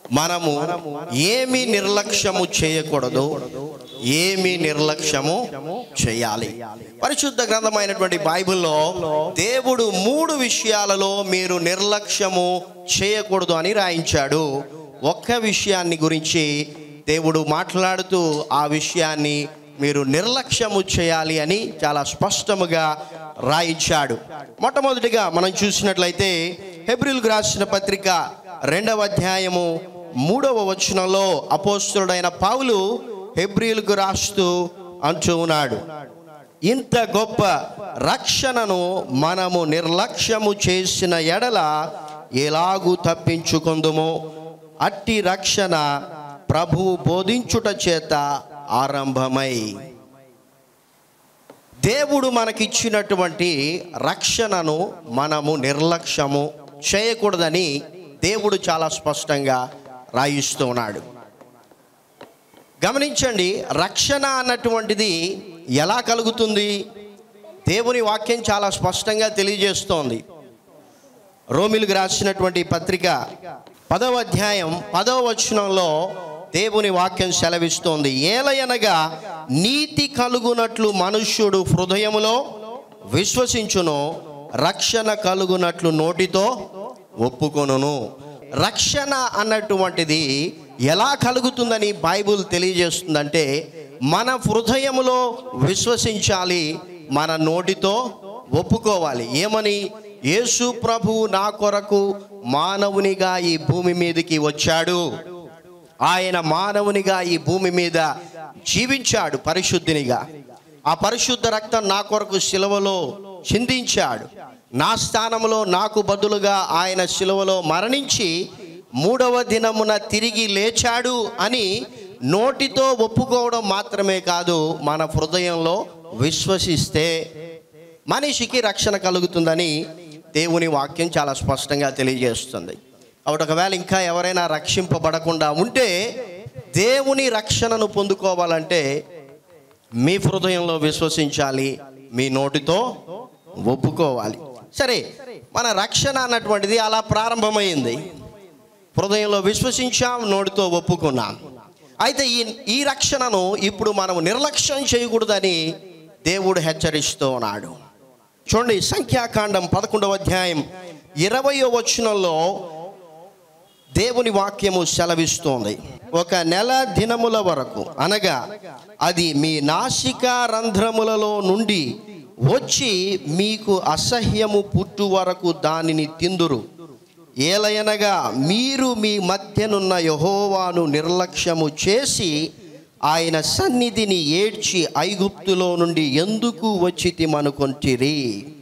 మనము ఏమి నిర్లక్ష్యము చేయకూడదు ఏమి నిర్లక్ష్యము చేయాలి పరిశుద్ధ గ్రంథమైనటువంటి బైబిల్లో దేవుడు మూడు విషయాలలో మీరు నిర్లక్ష్యము చేయకూడదు అని రాయించాడు ఒక్క విషయాన్ని గురించి దేవుడు మాట్లాడుతూ ఆ విషయాన్ని మీరు నిర్లక్ష్యము చేయాలి అని చాలా స్పష్టముగా రాయించాడు మొట్టమొదటిగా మనం చూసినట్లయితే హెబ్రిల్కు రాసిన పత్రిక రెండవ అధ్యాయము మూడవ వచనంలో అపోస్తుడైన పావులు హెబ్రిల్కు రాస్తూ అంటూ ఉన్నాడు ఇంత గొప్ప రక్షణను మనము నిర్లక్ష్యము చేసిన ఎడల ఎలాగూ తప్పించుకుందుము అట్టి రక్షణ ప్రభువు బోధించుట చేత ఆరంభమై దేవుడు మనకిచ్చినటువంటి రక్షణను మనము నిర్లక్ష్యము చేయకూడదని దేవుడు చాలా స్పష్టంగా రాయిస్తూ ఉన్నాడు గమనించండి రక్షణ అన్నటువంటిది ఎలా కలుగుతుంది దేవుని వాక్యం చాలా స్పష్టంగా తెలియజేస్తోంది రోమిలకు రాసినటువంటి పత్రిక పదవ అధ్యాయం పదవ వచనంలో దేవుని వాక్యం సెలవిస్తోంది ఏలయనగా నీతి కలుగునట్లు మనుష్యుడు హృదయములో విశ్వసించును రక్షణ కలుగునట్లు నోటితో ఒప్పుకొనును రక్షణ అన్నటువంటిది ఎలా కలుగుతుందని బైబుల్ తెలియజేస్తుందంటే మన హృదయములో విశ్వసించాలి మన నోటితో ఒప్పుకోవాలి ఏమని యేసు ప్రభువు నా కొరకు మానవునిగా ఈ భూమి మీదకి వచ్చాడు ఆయన మానవునిగా ఈ భూమి మీద జీవించాడు పరిశుద్ధినిగా ఆ పరిశుద్ధ రక్తం నా కొరకు శిలువలో చిందించాడు నా స్థానంలో నాకు బదులుగా ఆయన శిలువలో మరణించి మూడవ దినమున తిరిగి లేచాడు అని నోటితో ఒప్పుకోవడం మాత్రమే కాదు మన హృదయంలో విశ్వసిస్తే మనిషికి రక్షణ కలుగుతుందని దేవుని వాక్యం చాలా స్పష్టంగా తెలియజేస్తుంది కాబట్టి ఒకవేళ ఇంకా ఎవరైనా రక్షింపబడకుండా ఉంటే దేవుని రక్షణను పొందుకోవాలంటే మీ హృదయంలో విశ్వసించాలి మీ నోటితో ఒప్పుకోవాలి సరే మన రక్షణ అన్నటువంటిది అలా ప్రారంభమైంది హృదయంలో విశ్వసించాం నోటితో ఒప్పుకున్నాం అయితే ఈ ఈ రక్షణను ఇప్పుడు మనం నిర్లక్ష్యం చేయకూడదని దేవుడు హెచ్చరిస్తూ ఉన్నాడు చూడండి సంఖ్యాకాండం పదకొండవ అధ్యాయం ఇరవయో వచనంలో దేవుని వాక్యము సెలవిస్తోంది ఒక నెల దినముల వరకు అనగా అది మీ నాసిక రంధ్రములలో నుండి వచ్చి మీకు అసహ్యము పుట్టు వరకు దానిని తిందురు ఏలయనగా మీరు మీ మధ్యనున్న యహోవాను నిర్లక్ష్యము చేసి ఆయన సన్నిధిని ఏడ్చి ఐగుప్తులో నుండి ఎందుకు వచ్చి తిమనుకొంటిరి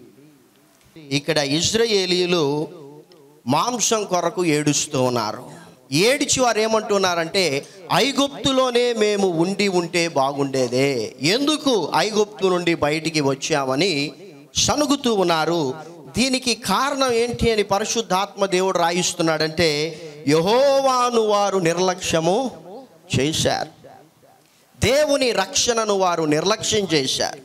ఇక్కడ ఇజ్రాయేలీలు మాంసం కొరకు ఏడుస్తూ ఉన్నారు ఏడిచి వారు ఏమంటున్నారంటే ఐగుప్తులోనే మేము ఉండి ఉంటే బాగుండేదే ఎందుకు ఐగుప్తు నుండి బయటికి వచ్చామని సనుగుతూ ఉన్నారు దీనికి కారణం ఏంటి అని పరిశుద్ధాత్మ దేవుడు రాయిస్తున్నాడంటే యహోవాను వారు నిర్లక్ష్యము చేశారు దేవుని రక్షణను వారు నిర్లక్ష్యం చేశారు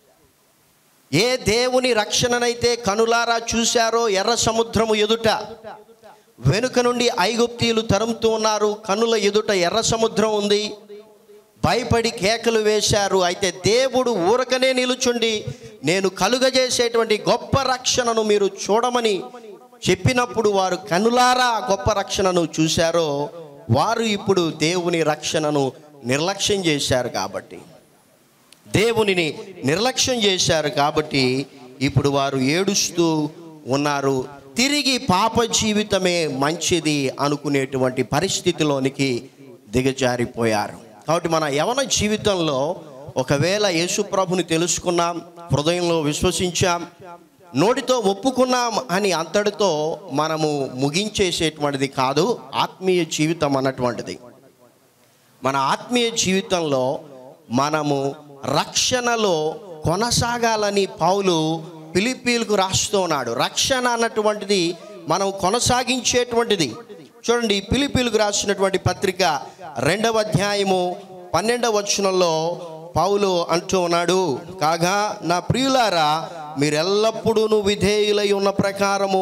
ఏ దేవుని రక్షణనైతే కనులారా చూశారో ఎర్ర సముద్రము ఎదుట వెనుక నుండి ఐగుప్తీయులు తరుముతూ ఉన్నారు కనుల ఎదుట ఎర్ర సముద్రం ఉంది భయపడి కేకలు వేశారు అయితే దేవుడు ఊరకనే నిలుచుండి నేను కలుగజేసేటువంటి గొప్ప రక్షణను మీరు చూడమని చెప్పినప్పుడు వారు కనులారా ఆ గొప్ప రక్షణను చూశారో వారు ఇప్పుడు దేవుని రక్షణను నిర్లక్ష్యం చేశారు కాబట్టి దేవునిని నిర్లక్ష్యం చేశారు కాబట్టి ఇప్పుడు వారు ఏడుస్తూ ఉన్నారు తిరిగి పాప జీవితమే మంచిది అనుకునేటువంటి పరిస్థితిలోనికి దిగజారిపోయారు కాబట్టి మన యవన జీవితంలో ఒకవేళ యేసు ప్రభుని తెలుసుకున్నాం హృదయంలో విశ్వసించాం నోటితో ఒప్పుకున్నాం అని అంతటితో మనము ముగించేసేటువంటిది కాదు ఆత్మీయ జీవితం అన్నటువంటిది మన ఆత్మీయ జీవితంలో మనము రక్షణలో కొనసాగాలని పౌలు పిలిపీలకు రాస్తూ ఉన్నాడు రక్షణ అన్నటువంటిది మనం కొనసాగించేటువంటిది చూడండి పిలిపీలకు రాసినటువంటి పత్రిక రెండవ అధ్యాయము పన్నెండవ వచనంలో పౌలు అంటూ ఉన్నాడు కాగా నా ప్రియులారా మీరెల్లప్పుడూ విధేయులై ఉన్న ప్రకారము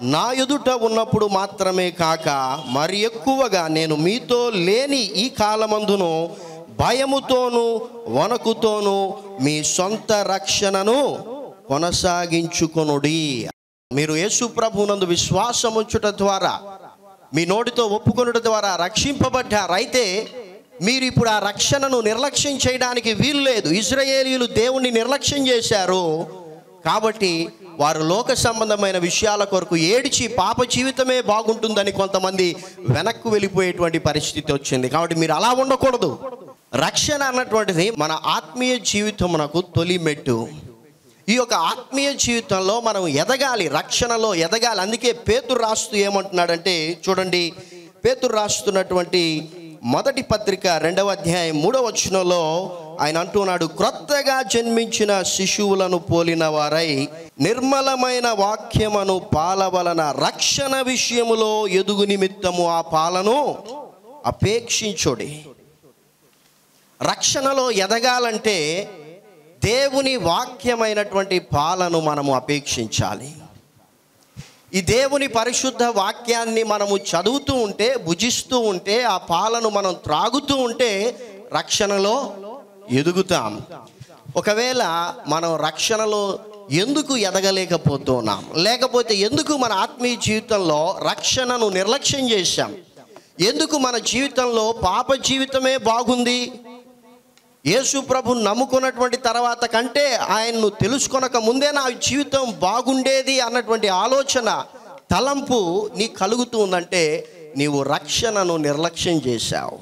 నా ఎదుట ఉన్నప్పుడు మాత్రమే కాక మరి ఎక్కువగా నేను మీతో లేని ఈ కాలమందును భయముతోను వణకుతోను మీ సొంత రక్షణను కొనసాగించుకొనుడి మీరు యేసు ప్రభునందు విశ్వాసముంచుట ద్వారా మీ నోటితో ఒప్పుకొనుట ద్వారా రక్షింపబడ్డారు అయితే మీరు ఇప్పుడు ఆ రక్షణను నిర్లక్ష్యం చేయడానికి వీలు లేదు ఇజ్రాయేలీలు దేవుణ్ణి నిర్లక్ష్యం చేశారు కాబట్టి వారు లోక సంబంధమైన విషయాల కొరకు ఏడిచి పాప జీవితమే బాగుంటుందని కొంతమంది వెనక్కు వెళ్ళిపోయేటువంటి పరిస్థితి వచ్చింది కాబట్టి మీరు అలా ఉండకూడదు రక్షణ అన్నటువంటిది మన ఆత్మీయ జీవితమునకు తొలి మెట్టు ఈ యొక్క ఆత్మీయ జీవితంలో మనం ఎదగాలి రక్షణలో ఎదగాలి అందుకే పేతురు రాస్తూ ఏమంటున్నాడంటే చూడండి పేతురు రాస్తున్నటువంటి మొదటి పత్రిక రెండవ అధ్యాయం మూడవ వచనంలో ఆయన అంటున్నాడు క్రొత్తగా జన్మించిన శిశువులను పోలిన వారై నిర్మలమైన వాక్యమును పాల వలన రక్షణ విషయములో ఎదుగు నిమిత్తము ఆ పాలను అపేక్షించుడి రక్షణలో ఎదగాలంటే దేవుని వాక్యమైనటువంటి పాలను మనము అపేక్షించాలి ఈ దేవుని పరిశుద్ధ వాక్యాన్ని మనము చదువుతూ ఉంటే భుజిస్తూ ఉంటే ఆ పాలను మనం త్రాగుతూ ఉంటే రక్షణలో ఎదుగుతాం ఒకవేళ మనం రక్షణలో ఎందుకు ఎదగలేకపోతున్నాం లేకపోతే ఎందుకు మన ఆత్మీయ జీవితంలో రక్షణను నిర్లక్ష్యం చేశాం ఎందుకు మన జీవితంలో పాప జీవితమే బాగుంది యేసు ప్రభు నమ్ముకున్నటువంటి తర్వాత కంటే ఆయన్ను తెలుసుకొనక ముందే నా జీవితం బాగుండేది అన్నటువంటి ఆలోచన తలంపు నీ కలుగుతూ ఉందంటే నీవు రక్షణను నిర్లక్ష్యం చేశావు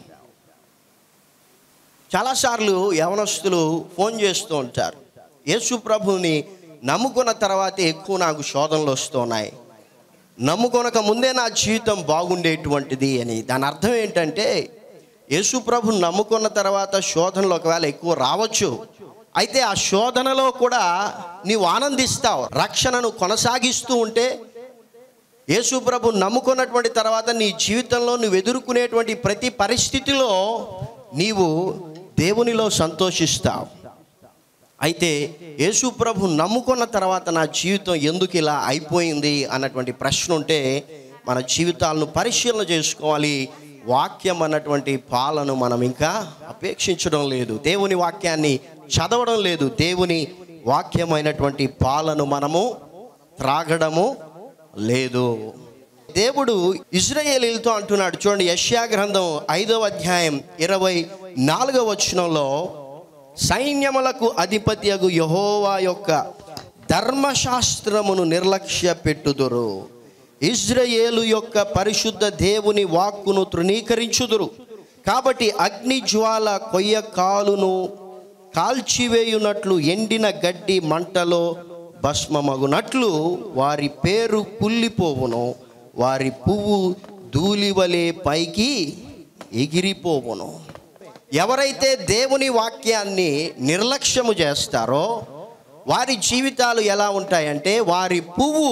చాలాసార్లు యవనస్తులు ఫోన్ చేస్తూ ఉంటారు యేసు ప్రభుని నమ్ముకున్న తర్వాతే ఎక్కువ నాకు శోధనలు వస్తున్నాయి నమ్ముకొనక ముందే నా జీవితం బాగుండేటువంటిది అని దాని అర్థం ఏంటంటే యేసు ప్రభు నమ్ముకున్న తర్వాత శోధనలు ఒకవేళ ఎక్కువ రావచ్చు అయితే ఆ శోధనలో కూడా నీవు ఆనందిస్తావు రక్షణను కొనసాగిస్తూ ఉంటే యేసు ప్రభు నమ్ముకున్నటువంటి తర్వాత నీ జీవితంలో నువ్వు ఎదుర్కొనేటువంటి ప్రతి పరిస్థితిలో నీవు దేవునిలో సంతోషిస్తావు అయితే యేసు ప్రభు నమ్ముకున్న తర్వాత నా జీవితం ఎందుకు ఇలా అయిపోయింది అన్నటువంటి ప్రశ్న ఉంటే మన జీవితాలను పరిశీలన చేసుకోవాలి వాక్యం అన్నటువంటి పాలను మనం ఇంకా అపేక్షించడం లేదు దేవుని వాక్యాన్ని చదవడం లేదు దేవుని వాక్యమైనటువంటి పాలను మనము త్రాగడము లేదు దేవుడు ఇజ్రాయేలీలతో అంటున్నాడు చూడండి యష్యా గ్రంథం ఐదవ అధ్యాయం ఇరవై నాలుగవ వచనంలో సైన్యములకు అధిపత్యగు యహోవా యొక్క ధర్మశాస్త్రమును నిర్లక్ష్య పెట్టుదురు ఇజ్రాయేలు యొక్క పరిశుద్ధ దేవుని వాక్కును తృణీకరించుదురు కాబట్టి అగ్ని జ్వాల కొయ్య కాలును కాల్చివేయునట్లు ఎండిన గడ్డి మంటలో భస్మమగునట్లు వారి పేరు కుళ్ళిపోవును వారి పువ్వు ధూళివలే పైకి ఎగిరిపోవును ఎవరైతే దేవుని వాక్యాన్ని నిర్లక్ష్యము చేస్తారో వారి జీవితాలు ఎలా ఉంటాయంటే వారి పువ్వు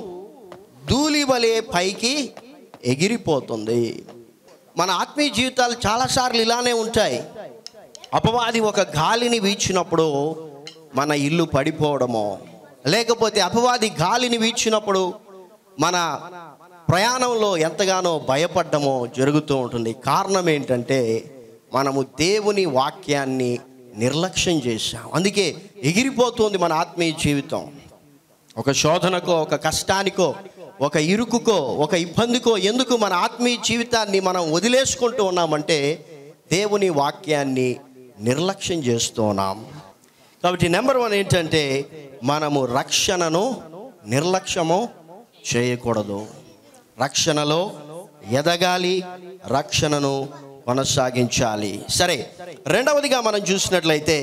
ధూళివలే పైకి ఎగిరిపోతుంది మన ఆత్మీయ జీవితాలు చాలాసార్లు ఇలానే ఉంటాయి అపవాది ఒక గాలిని వీచినప్పుడు మన ఇల్లు పడిపోవడమో లేకపోతే అపవాది గాలిని వీచినప్పుడు మన ప్రయాణంలో ఎంతగానో భయపడ్డమో జరుగుతూ ఉంటుంది కారణం ఏంటంటే మనము దేవుని వాక్యాన్ని నిర్లక్ష్యం చేశాం అందుకే ఎగిరిపోతుంది మన ఆత్మీయ జీవితం ఒక శోధనకో ఒక కష్టానికో ఒక ఇరుకుకో ఒక ఇబ్బందికో ఎందుకు మన ఆత్మీయ జీవితాన్ని మనం వదిలేసుకుంటూ ఉన్నామంటే దేవుని వాక్యాన్ని నిర్లక్ష్యం చేస్తూ ఉన్నాం కాబట్టి నెంబర్ వన్ ఏంటంటే మనము రక్షణను నిర్లక్ష్యము చేయకూడదు రక్షణలో ఎదగాలి రక్షణను కొనసాగించాలి సరే రెండవదిగా మనం చూసినట్లయితే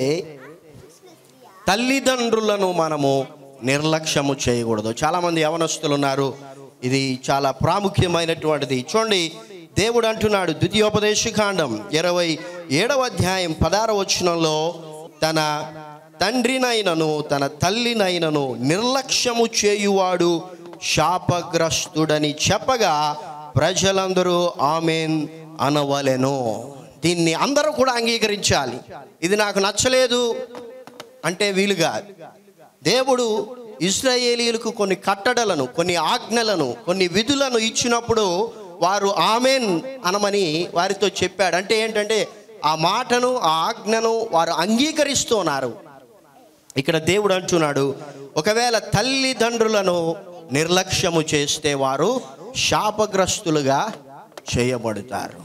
తల్లిదండ్రులను మనము నిర్లక్ష్యము చేయకూడదు చాలామంది యవనస్తులు ఉన్నారు ఇది చాలా ప్రాముఖ్యమైనటువంటిది చూడండి దేవుడు అంటున్నాడు ద్వితీయోపదేశకాండం ఇరవై ఏడవ అధ్యాయం పదార వచనంలో తన తండ్రినైనను తన తల్లినైనను నిర్లక్ష్యము చేయువాడు శాపగ్రస్తుడని చెప్పగా ప్రజలందరూ ఆమెన్ అనవలెను దీన్ని అందరూ కూడా అంగీకరించాలి ఇది నాకు నచ్చలేదు అంటే వీలుగా దేవుడు ఇస్రాయేలీలకు కొన్ని కట్టడలను కొన్ని ఆజ్ఞలను కొన్ని విధులను ఇచ్చినప్పుడు వారు ఆమెన్ అనమని వారితో చెప్పాడు అంటే ఏంటంటే ఆ మాటను ఆ ఆజ్ఞను వారు అంగీకరిస్తున్నారు ఇక్కడ దేవుడు అంటున్నాడు ఒకవేళ తల్లిదండ్రులను నిర్లక్ష్యము చేస్తే వారు శాపగ్రస్తులుగా చేయబడతారు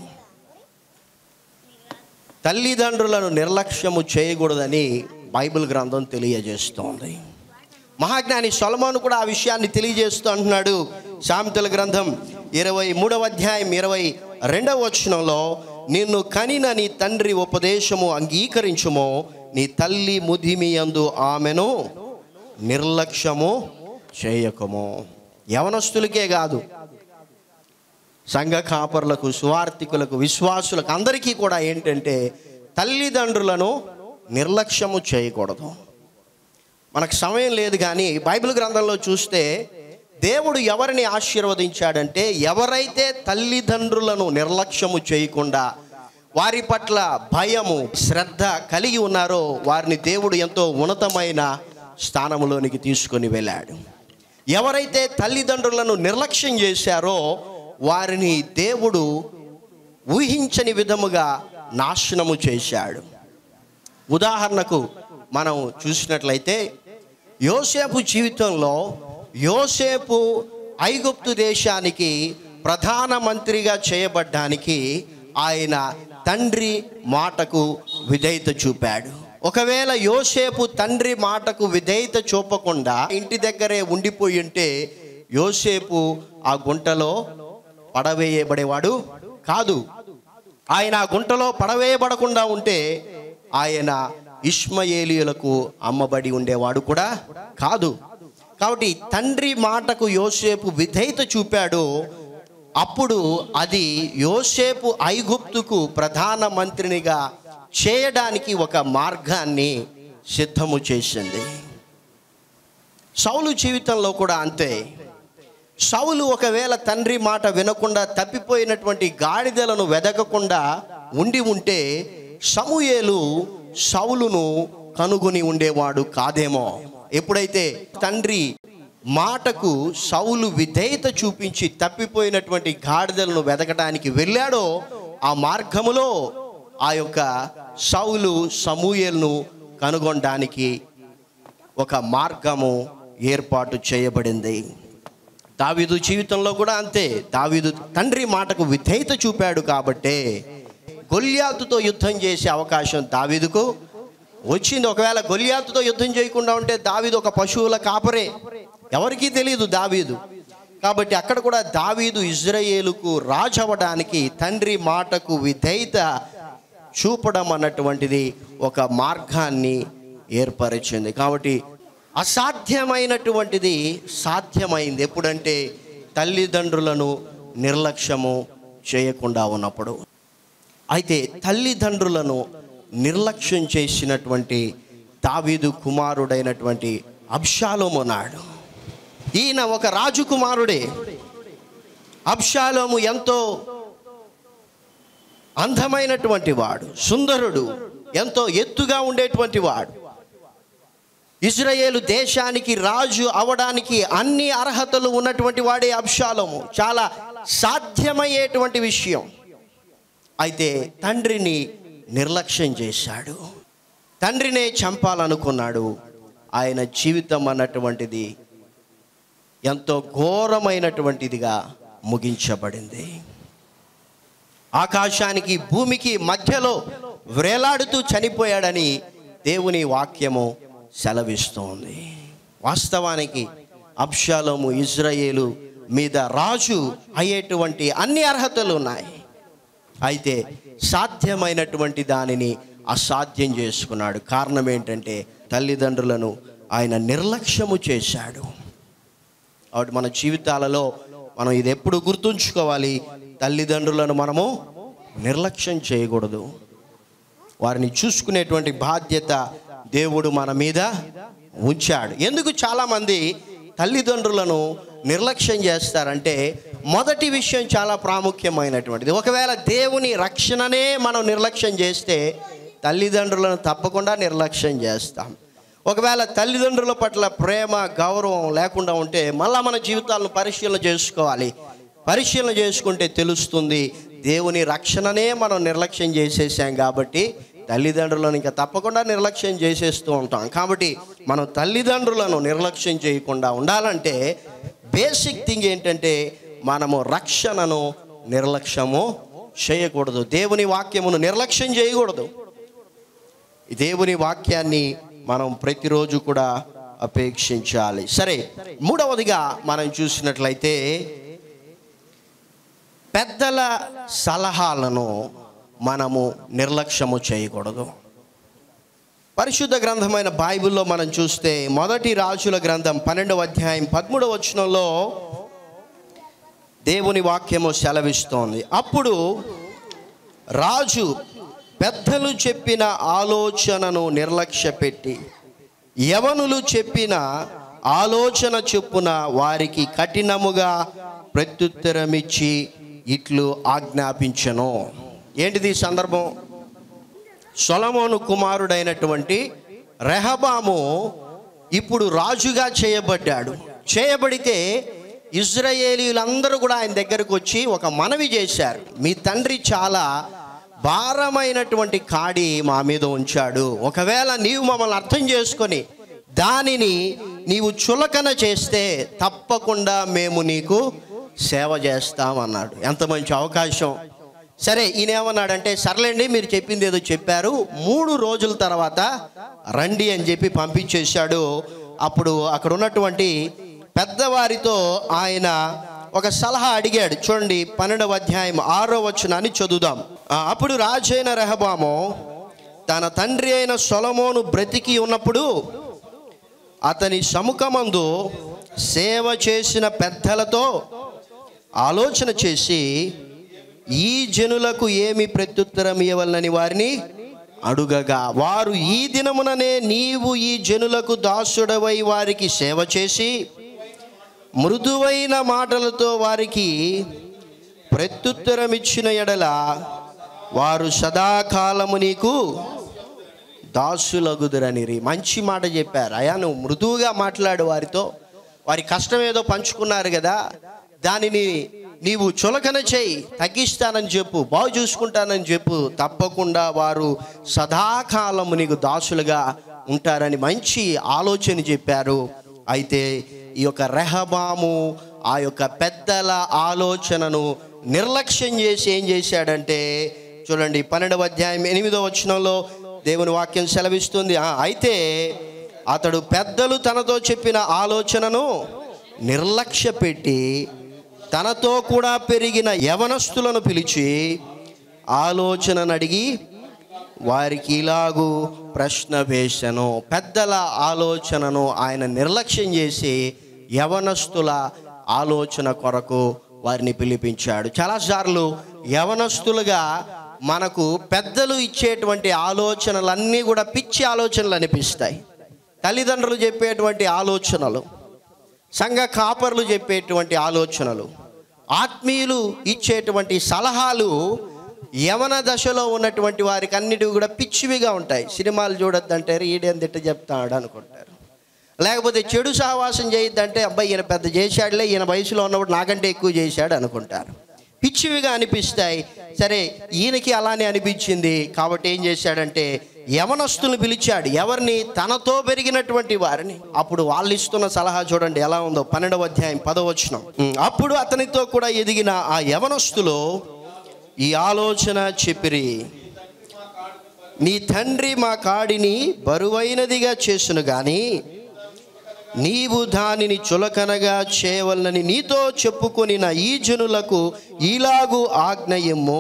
తల్లిదండ్రులను నిర్లక్ష్యము చేయకూడదని బైబిల్ గ్రంథం తెలియజేస్తోంది మహాజ్ఞాని సొలమోను కూడా ఆ విషయాన్ని తెలియజేస్తూ అంటున్నాడు సామెతల గ్రంథం ఇరవై మూడవ అధ్యాయం ఇరవై రెండవ వచనంలో నిన్ను కనిన నీ తండ్రి ఉపదేశము అంగీకరించుమో నీ తల్లి ముదిమి యందు ఆమెను నిర్లక్ష్యము చేయకము యవనస్తులకే కాదు సంఘ కాపరులకు సువార్థికులకు విశ్వాసులకు అందరికీ కూడా ఏంటంటే తల్లిదండ్రులను నిర్లక్ష్యము చేయకూడదు మనకు సమయం లేదు కానీ బైబిల్ గ్రంథంలో చూస్తే దేవుడు ఎవరిని ఆశీర్వదించాడంటే ఎవరైతే తల్లిదండ్రులను నిర్లక్ష్యము చేయకుండా వారి పట్ల భయము శ్రద్ధ కలిగి ఉన్నారో వారిని దేవుడు ఎంతో ఉన్నతమైన స్థానంలోనికి తీసుకొని వెళ్ళాడు ఎవరైతే తల్లిదండ్రులను నిర్లక్ష్యం చేశారో వారిని దేవుడు ఊహించని విధముగా నాశనము చేశాడు ఉదాహరణకు మనం చూసినట్లయితే యోసేపు జీవితంలో యోసేపు ఐగుప్తు దేశానికి ప్రధానమంత్రిగా చేయబడ్డానికి ఆయన తండ్రి మాటకు విధేయత చూపాడు ఒకవేళ యోసేపు తండ్రి మాటకు విధేయత చూపకుండా ఇంటి దగ్గరే ఉండిపోయి ఉంటే యోసేపు ఆ గుంటలో పడవేయబడేవాడు కాదు ఆయన ఆ గుంటలో పడవేయబడకుండా ఉంటే ఆయన ఇష్మయేలీయులకు అమ్మబడి ఉండేవాడు కూడా కాదు కాబట్టి తండ్రి మాటకు యోసేపు విధేయత చూపాడు అప్పుడు అది యోసేపు ఐగుప్తుకు ప్రధానమంత్రినిగా చేయడానికి ఒక మార్గాన్ని సిద్ధము చేసింది సౌలు జీవితంలో కూడా అంతే సౌలు ఒకవేళ తండ్రి మాట వినకుండా తప్పిపోయినటువంటి గాడిదలను వెదకకుండా ఉండి ఉంటే సమూయేలు సౌలును కనుగొని ఉండేవాడు కాదేమో ఎప్పుడైతే తండ్రి మాటకు సౌలు విధేయత చూపించి తప్పిపోయినటువంటి గాడిదలను వెదకడానికి వెళ్ళాడో ఆ మార్గములో ఆ యొక్క సౌలు సమూయేల్ను కనుగొనడానికి ఒక మార్గము ఏర్పాటు చేయబడింది దావీదు జీవితంలో కూడా అంతే దావీదు తండ్రి మాటకు విధేయత చూపాడు కాబట్టే గొల్యాతుతో యుద్ధం చేసే అవకాశం దావీదుకు వచ్చింది ఒకవేళ గొల్యాతుతో యుద్ధం చేయకుండా ఉంటే దావీదు ఒక పశువుల కాపరే ఎవరికీ తెలియదు దావీదు కాబట్టి అక్కడ కూడా దావీదు ఇజ్రాయేలుకు రాజు అవ్వడానికి తండ్రి మాటకు విధేయత చూపడం అన్నటువంటిది ఒక మార్గాన్ని ఏర్పరిచింది కాబట్టి అసాధ్యమైనటువంటిది సాధ్యమైంది ఎప్పుడంటే తల్లిదండ్రులను నిర్లక్ష్యము చేయకుండా ఉన్నప్పుడు అయితే తల్లిదండ్రులను నిర్లక్ష్యం చేసినటువంటి దావీదు కుమారుడైనటువంటి అబ్షాలోము నాడు ఈయన ఒక రాజు కుమారుడే అబ్షాలోము ఎంతో అందమైనటువంటి వాడు సుందరుడు ఎంతో ఎత్తుగా ఉండేటువంటి వాడు ఇజ్రాయేలు దేశానికి రాజు అవడానికి అన్ని అర్హతలు ఉన్నటువంటి వాడే అబ్షాలోము చాలా సాధ్యమయ్యేటువంటి విషయం అయితే తండ్రిని నిర్లక్ష్యం చేశాడు తండ్రినే చంపాలనుకున్నాడు ఆయన జీవితం అన్నటువంటిది ఎంతో ఘోరమైనటువంటిదిగా ముగించబడింది ఆకాశానికి భూమికి మధ్యలో వ్రేలాడుతూ చనిపోయాడని దేవుని వాక్యము సెలవిస్తోంది వాస్తవానికి అబ్షాలోము ఇజ్రాయేలు మీద రాజు అయ్యేటువంటి అన్ని అర్హతలు ఉన్నాయి అయితే సాధ్యమైనటువంటి దానిని అసాధ్యం చేసుకున్నాడు కారణం ఏంటంటే తల్లిదండ్రులను ఆయన నిర్లక్ష్యము చేశాడు కాబట్టి మన జీవితాలలో మనం ఇది ఎప్పుడు గుర్తుంచుకోవాలి తల్లిదండ్రులను మనము నిర్లక్ష్యం చేయకూడదు వారిని చూసుకునేటువంటి బాధ్యత దేవుడు మన మీద ఉంచాడు ఎందుకు చాలామంది తల్లిదండ్రులను నిర్లక్ష్యం చేస్తారంటే మొదటి విషయం చాలా ప్రాముఖ్యమైనటువంటిది ఒకవేళ దేవుని రక్షణనే మనం నిర్లక్ష్యం చేస్తే తల్లిదండ్రులను తప్పకుండా నిర్లక్ష్యం చేస్తాం ఒకవేళ తల్లిదండ్రుల పట్ల ప్రేమ గౌరవం లేకుండా ఉంటే మళ్ళా మన జీవితాలను పరిశీలన చేసుకోవాలి పరిశీలన చేసుకుంటే తెలుస్తుంది దేవుని రక్షణనే మనం నిర్లక్ష్యం చేసేసాం కాబట్టి తల్లిదండ్రులను ఇంకా తప్పకుండా నిర్లక్ష్యం చేసేస్తూ ఉంటాం కాబట్టి మనం తల్లిదండ్రులను నిర్లక్ష్యం చేయకుండా ఉండాలంటే బేసిక్ థింగ్ ఏంటంటే మనము రక్షణను నిర్లక్ష్యము చేయకూడదు దేవుని వాక్యమును నిర్లక్ష్యం చేయకూడదు ఈ దేవుని వాక్యాన్ని మనం ప్రతిరోజు కూడా అపేక్షించాలి సరే మూడవదిగా మనం చూసినట్లయితే పెద్దల సలహాలను మనము నిర్లక్ష్యము చేయకూడదు పరిశుద్ధ గ్రంథమైన బైబిల్లో మనం చూస్తే మొదటి రాజుల గ్రంథం పన్నెండవ అధ్యాయం పదమూడవ వచనంలో దేవుని వాక్యము సెలవిస్తోంది అప్పుడు రాజు పెద్దలు చెప్పిన ఆలోచనను నిర్లక్ష్యపెట్టి యవనులు చెప్పిన ఆలోచన చొప్పున వారికి కఠినముగా ప్రత్యుత్తరమిచ్చి ఇట్లు ఆజ్ఞాపించను ఏంటిది ఈ సందర్భం సొలమోను కుమారుడైనటువంటి రెహబాము ఇప్పుడు రాజుగా చేయబడ్డాడు చేయబడితే ఇజ్రాయేలీలందరూ కూడా ఆయన దగ్గరకు వచ్చి ఒక మనవి చేశారు మీ తండ్రి చాలా భారమైనటువంటి కాడి మా మీద ఉంచాడు ఒకవేళ నీవు మమ్మల్ని అర్థం చేసుకొని దానిని నీవు చులకన చేస్తే తప్పకుండా మేము నీకు సేవ చేస్తామన్నాడు ఎంత మంచి అవకాశం సరే ఈయన ఏమన్నాడంటే సర్లేండి మీరు చెప్పింది ఏదో చెప్పారు మూడు రోజుల తర్వాత రండి అని చెప్పి పంపించేశాడు అప్పుడు అక్కడ ఉన్నటువంటి పెద్దవారితో ఆయన ఒక సలహా అడిగాడు చూడండి పన్నెండవ అధ్యాయం ఆరో వచనాన్ని చదువుదాం ఆ, అప్పుడు రాజైన రెహబాము తన తండ్రి అయిన సొలమోను బ్రతికి ఉన్నప్పుడు అతని సముఖమందు సేవ చేసిన పెద్దలతో ఆలోచన చేసి ఈ జనులకు ఏమి ప్రత్యుత్తరం ఇవ్వాలని వారిని అడుగగా వారు ఈ దినముననే నీవు ఈ జనులకు దాసుడవై వారికి సేవ చేసి మృదువైన మాటలతో వారికి ప్రత్యుత్తరం ఇచ్చిన ఎడల వారు సదాకాలము నీకు దాసులగుదురనిరి మంచి మాట చెప్పారు అయా నువ్వు మృదువుగా మాట్లాడు వారితో వారి కష్టం ఏదో పంచుకున్నారు కదా దానిని నీవు చులకన చేయి తగ్గిస్తానని చెప్పు బాగు చూసుకుంటానని చెప్పు తప్పకుండా వారు సదాకాలము నీకు దాసులుగా ఉంటారని మంచి ఆలోచన చెప్పారు అయితే ఈ యొక్క రెహబాము ఆ యొక్క పెద్దల ఆలోచనను నిర్లక్ష్యం చేసి ఏం చేశాడంటే చూడండి పన్నెండవ అధ్యాయం ఎనిమిదో వచనంలో దేవుని వాక్యం సెలవిస్తుంది ఆ, అయితే అతడు పెద్దలు తనతో చెప్పిన ఆలోచనను నిర్లక్ష్య పెట్టి తనతో కూడా పెరిగిన యవనస్తులను పిలిచి ఆలోచనను అడిగి వారికి ఇలాగూ ప్రశ్న వేశాను పెద్దల ఆలోచనను ఆయన నిర్లక్ష్యం చేసి యవనస్తుల ఆలోచన కొరకు వారిని పిలిపించాడు చాలాసార్లు యవనస్తులుగా మనకు పెద్దలు ఇచ్చేటువంటి ఆలోచనలన్నీ కూడా పిచ్చి ఆలోచనలు అనిపిస్తాయి తల్లిదండ్రులు చెప్పేటువంటి ఆలోచనలు సంఘ కాపర్లు చెప్పేటువంటి ఆలోచనలు ఆత్మీయులు ఇచ్చేటువంటి సలహాలు యవన దశలో ఉన్నటువంటి వారికి అన్నిటివి కూడా పిచ్చివిగా ఉంటాయి సినిమాలు చూడొద్దంటారు ఈడేం తిట్ట చెప్తాడు అనుకుంటారు లేకపోతే చెడు సహవాసం చేయొద్దంటే అబ్బాయి ఈయన పెద్ద చేశాడులే ఈయన వయసులో ఉన్నప్పుడు నాకంటే ఎక్కువ చేశాడు అనుకుంటారు పిచ్చివిగా అనిపిస్తాయి సరే ఈయనకి అలానే అనిపించింది కాబట్టి ఏం చేశాడంటే యవనస్తులను పిలిచాడు ఎవరిని తనతో పెరిగినటువంటి వారిని అప్పుడు వాళ్ళు ఇస్తున్న సలహా చూడండి ఎలా ఉందో పన్నెండవ అధ్యాయం పదవచనం ఉమ్, అప్పుడు అతనితో కూడా ఎదిగిన ఆ యవనస్తులు ఈ ఆలోచన చెప్పిరి నీ తండ్రి మా కాడిని బరువైనదిగా చేసును గాని నీవు దానిని చులకనగా చేయవలనని నీతో చెప్పుకొనిన ఈ జనులకు ఇలాగు ఆజ్ఞయము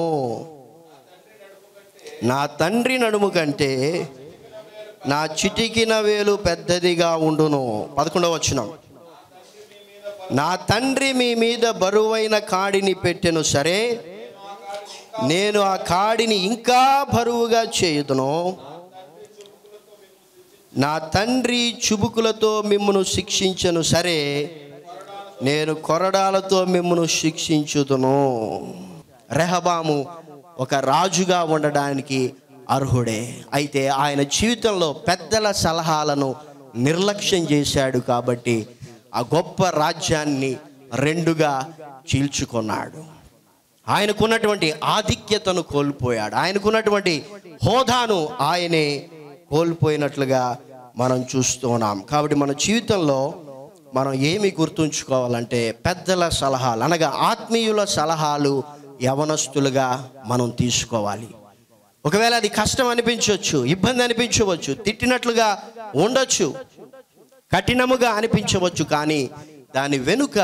నా తండ్రి నడుము కంటే నా చిటికిన వేలు పెద్దదిగా ఉండును పదకొండవ వచనం నా తండ్రి మీ మీద బరువైన కాడిని పెట్టెను సరే నేను ఆ కాడిని ఇంకా బరువుగా చేయుదును నా తండ్రి చుబుకులతో మిమ్మను శిక్షించను సరే నేను కొరడాలతో మిమ్మను శిక్షించుదును రెహబాము ఒక రాజుగా ఉండడానికి అర్హుడే అయితే ఆయన జీవితంలో పెద్దల సలహాలను నిర్లక్ష్యం చేశాడు కాబట్టి ఆ గొప్ప రాజ్యాన్ని రెండుగా చీల్చుకున్నాడు ఆయనకున్నటువంటి ఆధిక్యతను కోల్పోయాడు ఆయనకున్నటువంటి హోదాను ఆయనే కోల్పోయినట్లుగా మనం చూస్తూ ఉన్నాం కాబట్టి మన జీవితంలో మనం ఏమి గుర్తుంచుకోవాలంటే పెద్దల సలహాలు అనగా ఆత్మీయుల సలహాలు యవనస్తులుగా మనం తీసుకోవాలి ఒకవేళ అది కష్టం అనిపించవచ్చు ఇబ్బంది అనిపించవచ్చు తిట్టినట్లుగా ఉండొచ్చు కఠినముగా అనిపించవచ్చు కానీ దాని వెనుక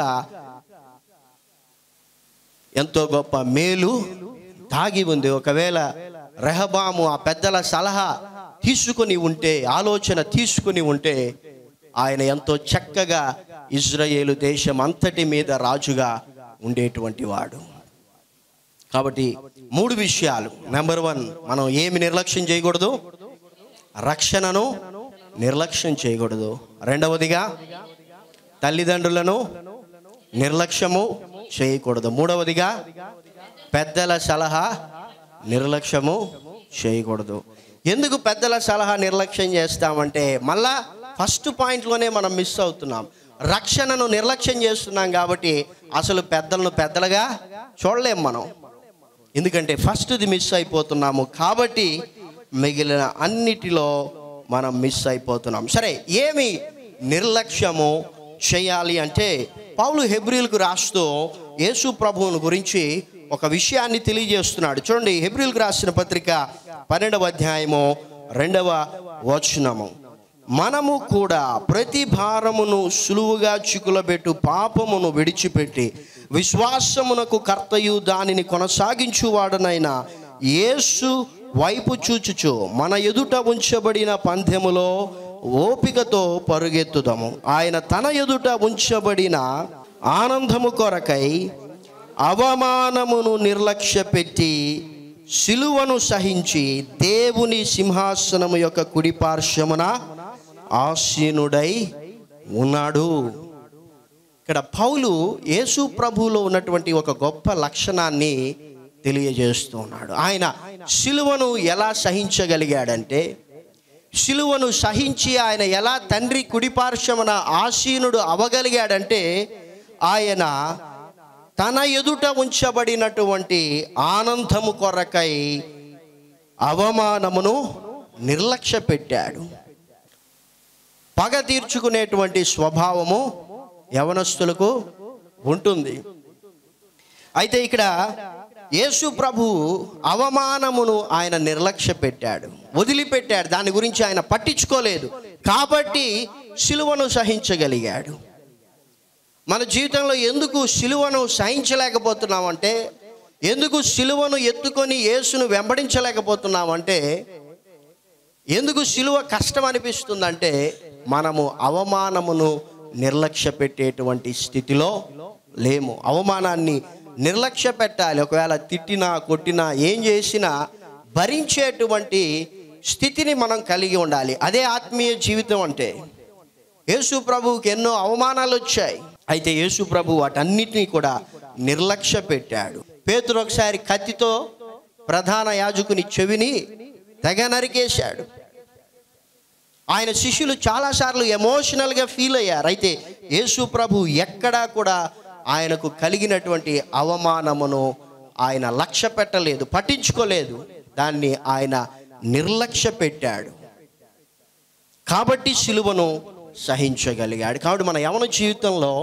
ఎంతో గొప్ప మేలు దాగి ఉంది ఒకవేళ రెహబాము ఆ పెద్దల సలహా తీసుకుని ఉంటే ఆలోచన తీసుకుని ఉంటే ఆయన ఎంతో చక్కగా ఇజ్రాయేలు దేశం అంతటి మీద రాజుగా ఉండేటువంటి వాడు కాబట్టి మూడు విషయాలు నెంబర్ వన్ మనం ఏమి నిర్లక్ష్యం చేయకూడదు రక్షణను నిర్లక్ష్యం చేయకూడదు రెండవదిగా తల్లిదండ్రులను నిర్లక్ష్యము చేయకూడదు మూడవదిగా పెద్దల సలహా నిర్లక్ష్యము చేయకూడదు ఎందుకు పెద్దల సలహా నిర్లక్ష్యం చేస్తామంటే మళ్ళా ఫస్ట్ పాయింట్లోనే మనం మిస్ అవుతున్నాం రక్షణను నిర్లక్ష్యం చేస్తున్నాం కాబట్టి అసలు పెద్దలను పెద్దలుగా చూడలేం మనం ఎందుకంటే ఫస్ట్ది మిస్ అయిపోతున్నాము కాబట్టి మిగిలిన అన్నిటిలో మనం మిస్ అయిపోతున్నాం సరే ఏమి నిర్లక్ష్యము చేయాలి అంటే పౌలు హెబ్రిల్కు రాస్తూ యేసు ప్రభువుని గురించి ఒక విషయాన్ని తెలియజేస్తున్నాడు చూడండి హెబ్రిల్కు రాసిన పత్రిక పన్నెండవ అధ్యాయము రెండవ వచనము మనము కూడా ప్రతి భారమును సులువుగా చికులబెట్టు పాపమును విడిచిపెట్టి విశ్వాసమునకు కర్తయు దానిని కొనసాగించువాడనైన యేసు వైపు చూచుచు మన ఎదుట ఉంచబడిన పందెములో ఓపికతో పరుగెత్తుదాము ఆయన తన ఎదుట ఉంచబడిన ఆనందము కొరకై అవమానమును నిర్లక్ష్యపెట్టి శిలువను సహించి దేవుని సింహాసనము యొక్క కుడి పార్శ్వమున ఆసీనుడై ఉన్నాడు ఇక్కడ పౌలు యేసు ప్రభువులో ఉన్నటువంటి ఒక గొప్ప లక్షణాన్ని తెలియజేస్తూ ఉన్నాడు ఆయన శిలువను ఎలా సహించగలిగాడంటే శిలువను సహించి ఆయన ఎలా తండ్రి కుడిపార్శ్వమున ఆసీనుడు అవగలిగాడంటే ఆయన తన ఎదుట ఉంచబడినటువంటి ఆనందము కొరకై అవమానమును నిర్లక్ష్య పెట్టాడు పగ తీర్చుకునేటువంటి స్వభావము యవనస్తులకు ఉంటుంది అయితే ఇక్కడ యేసు ప్రభు అవమానమును ఆయన నిర్లక్ష్య పెట్టాడు వదిలిపెట్టాడు దాని గురించి ఆయన పట్టించుకోలేదు కాబట్టి శిలువను సహించగలిగాడు మన జీవితంలో ఎందుకు సిలువను సహించలేకపోతున్నామంటే ఎందుకు సిలువను ఎత్తుకొని యేసును వెంబడించలేకపోతున్నామంటే ఎందుకు సిలువ కష్టం అనిపిస్తుందంటే మనము అవమానమును నిర్లక్ష్య పెట్టేటువంటి స్థితిలో లేము అవమానాన్ని నిర్లక్ష్య పెట్టాలి ఒకవేళ తిట్టినా కొట్టినా ఏం చేసినా భరించేటువంటి స్థితిని మనం కలిగి ఉండాలి అదే ఆత్మీయ జీవితం అంటే యేసు ప్రభువుకి ఎన్నో అవమానాలు వచ్చాయి అయితే యేసు ప్రభు వాటన్నిటినీ కూడా నిర్లక్ష్య పెట్టాడు పేతురు ఒకసారి కత్తితో ప్రధాన యాజకుని చెవిని తెగ నరికేశాడు ఆయన శిష్యులు చాలాసార్లు ఎమోషనల్గా ఫీల్ అయ్యారు అయితే యేసు ప్రభు ఎక్కడా కూడా ఆయనకు కలిగినటువంటి అవమానమును ఆయన లక్ష్య పెట్టలేదు పట్టించుకోలేదు దాన్ని ఆయన నిర్లక్ష్య పెట్టాడు కాబట్టి సిలువను సహించగలిగాడు కాబట్టి మన యవన జీవితంలో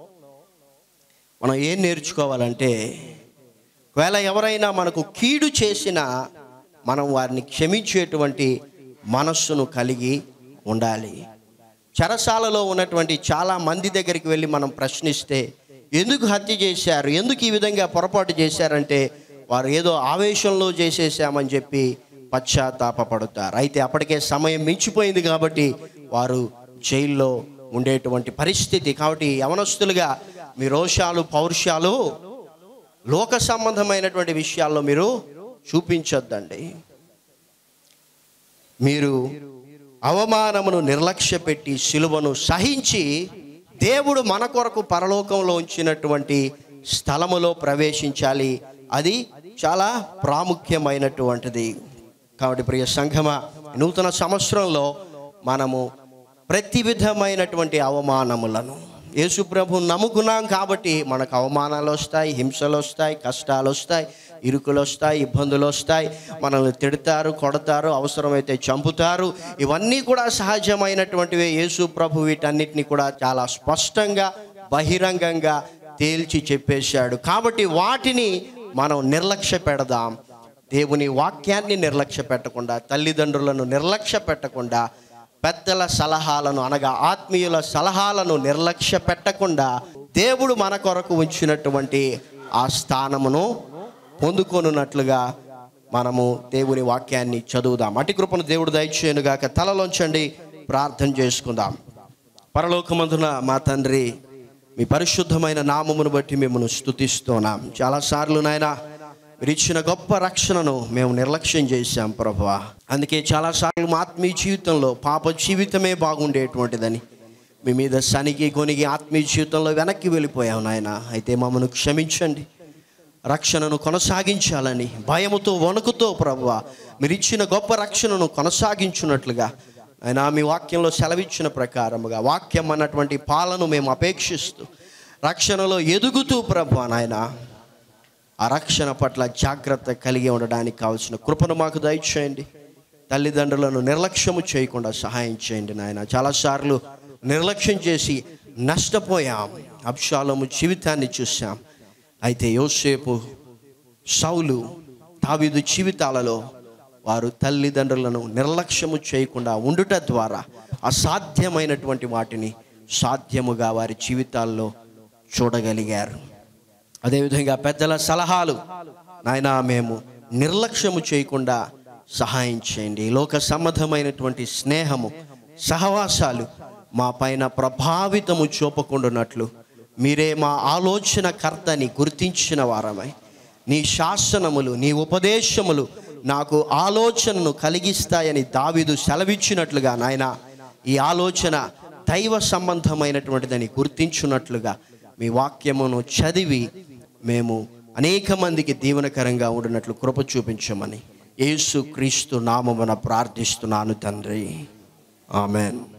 మనం ఏం నేర్చుకోవాలంటే ఒకవేళ ఎవరైనా మనకు కీడు చేసినా మనం వారిని క్షమించేటువంటి మనస్సును కలిగి ఉండాలి చెరసాలలో ఉన్నటువంటి చాలా మంది దగ్గరికి వెళ్ళి మనం ప్రశ్నిస్తే ఎందుకు హత్య చేశారు ఎందుకు ఈ విధంగా పొరపాటు చేశారంటే వారు ఏదో ఆవేశంలో చేసేసామని చెప్పి పశ్చాత్తాపపడతారు అయితే అప్పటికే సమయం మించిపోయింది కాబట్టి వారు జైల్లో ఉండేటువంటి పరిస్థితి కాబట్టి యవనస్తులుగా మీ రోషాలు పౌరుషాలు లోక సంబంధమైనటువంటి విషయాల్లో మీరు చూపించొద్దండి మీరు అవమానమును నిర్లక్ష్య పెట్టి సిలువను సహించి దేవుడు మన కొరకు పరలోకంలో ఉంచినటువంటి స్థలములో ప్రవేశించాలి అది చాలా ప్రాముఖ్యమైనటువంటిది కాబట్టి ప్రియ సంఘమ నూతన సంవత్సరంలో మనము ప్రతి విధమైనటువంటి అవమానములను యేసు ప్రభు నమ్ముకున్నాం కాబట్టి మనకు అవమానాలు వస్తాయి హింసలు వస్తాయి కష్టాలు వస్తాయి ఇరుకులు వస్తాయి ఇబ్బందులు వస్తాయి మనల్ని తిడతారు కొడతారు అవసరమైతే చంపుతారు ఇవన్నీ కూడా సహజమైనటువంటివే యేసు ప్రభు వీటన్నిటిని కూడా చాలా స్పష్టంగా బహిరంగంగా తేల్చి చెప్పేశాడు కాబట్టి వాటిని మనం నిర్లక్ష్య పెడదాం దేవుని వాక్యాన్ని నిర్లక్ష్య పెట్టకుండా తల్లిదండ్రులను నిర్లక్ష్య పెట్టకుండా పెద్దల సలహాలను అనగా ఆత్మీయుల సలహాలను నిర్లక్ష్య పెట్టకుండా దేవుడు మన కొరకు ఉంచినటువంటి ఆ స్థానమును పొందుకొనున్నట్లుగా మనము దేవుని వాక్యాన్ని చదువుదాం అటు కృపను దేవుడు దయచేయనుగాక తలలోంచండి ప్రార్థన చేసుకుందాం పరలోకమందున మా తండ్రి మీ పరిశుద్ధమైన నామమును బట్టి మిమ్మల్ని స్తుతిస్తున్నాం చాలాసార్లు నాయన మీరు ఇచ్చిన గొప్ప రక్షణను మేము నిర్లక్ష్యం చేశాం ప్రభా అందుకే చాలాసార్లు మా ఆత్మీయ జీవితంలో పాప జీవితమే బాగుండేటువంటిదని మీ మీద సనిగి కొనిగి ఆత్మీయ జీవితంలో వెనక్కి వెళ్ళిపోయాం నాయన అయితే మమ్మల్ని క్షమించండి రక్షణను కొనసాగించాలని భయముతో వణుకుతో ప్రభువ మీరు ఇచ్చిన గొప్ప రక్షణను కొనసాగించున్నట్లుగా ఆయన మీ వాక్యంలో సెలవిచ్చిన ప్రకారముగా వాక్యం అన్నటువంటి పాలను మేము అపేక్షిస్తూ రక్షణలో ఎదుగుతూ ప్రభు నాయన ఆ రక్షణ పట్ల జాగ్రత్త కలిగి ఉండడానికి కావాల్సిన కృపను మాకు దయచేయండి తల్లిదండ్రులను నిర్లక్ష్యము చేయకుండా సహాయం చేయండి నాయన చాలాసార్లు నిర్లక్ష్యం చేసి నష్టపోయాం అబ్షాలము జీవితాన్ని చూసాం అయితే యోసేపు సౌలు దావీదు జీవితాలలో వారు తల్లిదండ్రులను నిర్లక్ష్యము చేయకుండా ఉండుట ద్వారా అసాధ్యమైనటువంటి వాటిని సాధ్యముగా వారి జీవితాల్లో చూడగలిగారు అదేవిధంగా పెద్దల సలహాలు నాయన మేము నిర్లక్ష్యము చేయకుండా సహాయం చేయండి ఈ లోక సంబంధమైనటువంటి స్నేహము సహవాసాలు మా పైన ప్రభావితము చూపకుండానట్లు మీరే మా ఆలోచన కర్తని గుర్తించిన వారమై నీ శాసనములు నీ ఉపదేశములు నాకు ఆలోచనను కలిగిస్తాయని దావీదు సెలవిచ్చినట్లుగా నాయన ఈ ఆలోచన దైవ సంబంధమైనటువంటిదని గుర్తించున్నట్లుగా మీ వాక్యమును చదివి మేము అనేక మందికి దీవెనకరంగా ఉండినట్లు కృప చూపించమని యేసు క్రీస్తు నామమున ప్రార్థిస్తున్నాను తండ్రి ఆమెన్